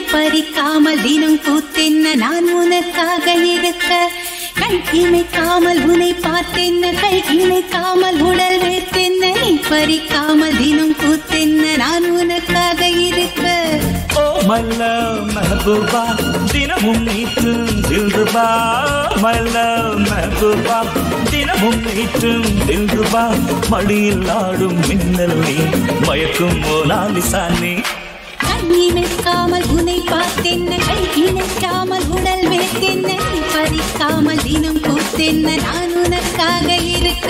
பறிக்காமல் தினம் கூத்தென்ன நான் உனக்காக இருக்க கண் இமைக்காமல் உன்னை பார்த்தென்ன கை இணைக்காமல் உடல் வேர்த்தென்ன நீ பறிக்காமல் தினம் கூத்தென்ன நான் உனக்காக இருக்க ஓ மல்ல மெஹபூபா தினமும் நீட்டும் தில்ருபா மல்ல மெஹபூபா தினமும் நீட்டும் தில்ருபா மடியில் ஆடும் மின்னல் நீ மயக்கும் மோனாலிசா நீ கண் இமைக்காமல் உன்னை பார்த்தென்ன கை இணைக்காமல் உடல் வேர்த்தென்ன நீ பறிக்காமல் தினம் கூத்தென்ன நான் உனக்காக இருக்க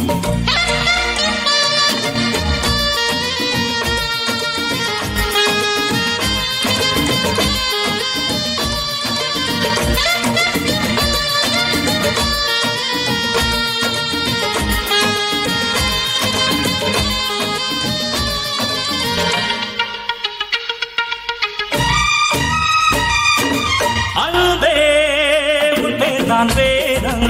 அன்பே உன் பேர்தான் வேதம்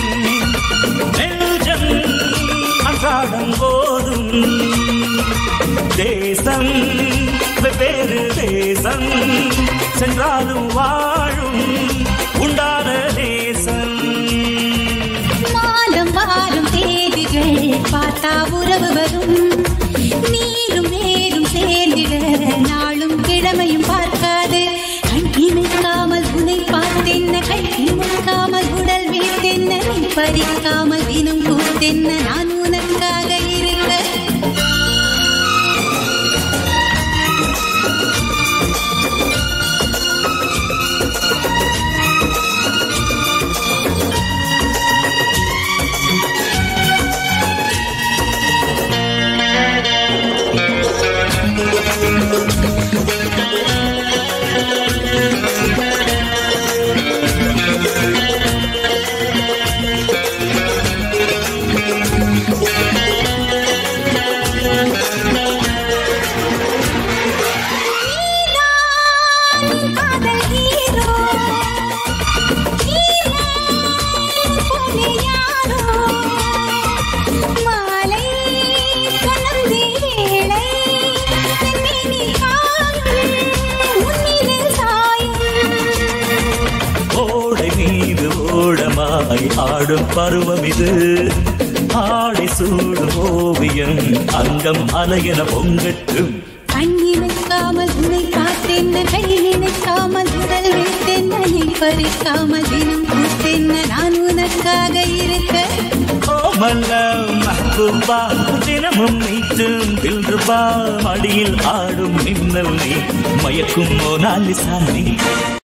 நெஞ்சம் அன்றாடம் போதும் தேசம் வெவ்வேறு தேசம் சென்றாலும் வாழும் உண்டான தேசம் மாதம் வாரம் தேதிகள் பார்த்தா உறவு வரும் நீரும் நேரும் சேர்ந்திட நாளும் கிழமையும் பார்க்காது கண் இமைக்காமல் உன்னை பார்த்தென்ன கை இமைக்காமல் உடல் வீர்த்தென்ன நீ பறிக்காமல் தினம் கூத்தென்ன நான் உனக்காக இருக்க நீதான் காதல் ஹீரோ யாரோ மாலை கலந்தி வேளை நீ காயும் உன்னிலே சாயும் ஓடை மீது ஓடமாய் ஆடும் பருவம் இது ஆடை சூடும் ஓவியம் அங்கம் அலையென பொங்கட்டும் கண்ணிமைக்காமல் உன்னை பார்த்தென்ன கை நினைக்காமல் உடல் வைத்தென்ன நீ பறிக்காமல் தினம் கூத்தென்ன நான் உனக்காக இருக்க ஓ மல்ல மஹபூபா தினமும் நீட்டும் தில்ருபா மடியில் ஆடும் மின்னல் நீ மயக்கும் மோனாலிசா நீ